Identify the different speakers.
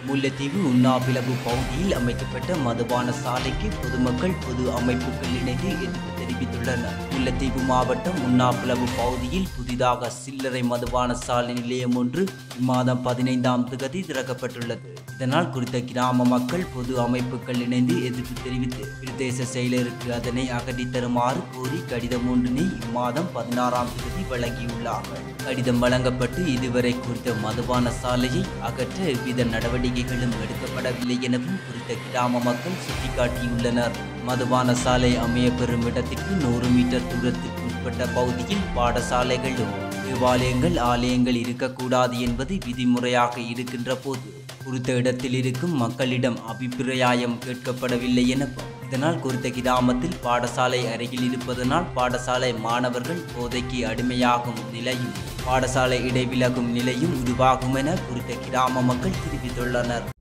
Speaker 1: முல்லைத்தீவு உண்ணாபிளவு பகுதியில் அமைக்கப்பட்ட மதுபான சாலைக்கு பொதுமக்கள் பொது அமைப்புகள் இணைந்து எதிர்ப்பு தெரிவித்துள்ளனர் முல்லைத்தீவு மாவட்டம் உண்ணாபிளவு பகுதியில் புதிதாக சில்லறை மதுபான சாலை நிலையம் ஒன்று இம்மாதம் பதினைந்தாம் தேதி திறக்கப்பட்டுள்ளது இதனால் குறித்த கிராம மக்கள் பொது அமைப்புகள் இணைந்து எதிர்ப்பு தெரிவித்து பிரதேச செயலருக்கு அதனை அகற்றி தருமாறு கோரி கடிதம் ஒன்றினை இம்மாதம் பதினாறாம் தேதி வழங்கியுள்ளார்கள் கடிதம் வழங்கப்பட்டு இதுவரை குறித்த மதுபான சாலையை அகற்ற எவ்வித நடவடிக்கைகளும் எடுக்கப்படவில்லை எனவும் குறித்த கிராம மக்கள் சுட்டிக்காட்டியுள்ளனர் மதுபான சாலை அமையப்பெறும் இடத்திற்கு நூறு மீட்டர் தூரத்திற்கு உட்பட்ட பகுதியில் பாடசாலைகளும் தேவாலயங்கள் ஆலயங்கள் இருக்கக்கூடாது என்பது விதிமுறையாக இருக்கின்ற போது குறித்த இடத்தில் இருக்கும் மக்களிடம் அபிப்பிராயம் கேட்கப்படவில்லை எனவும் இதனால் குறித்த கிராமத்தில் பாடசாலை அருகில் இருப்பதனால் பாடசாலை மாணவர்கள் போதைக்கு அடிமையாகும் நிலையும் பாடசாலை இடைவிலகும் நிலையும் உருவாகும் என குறித்த கிராம மக்கள் தெரிவித்துள்ளனர்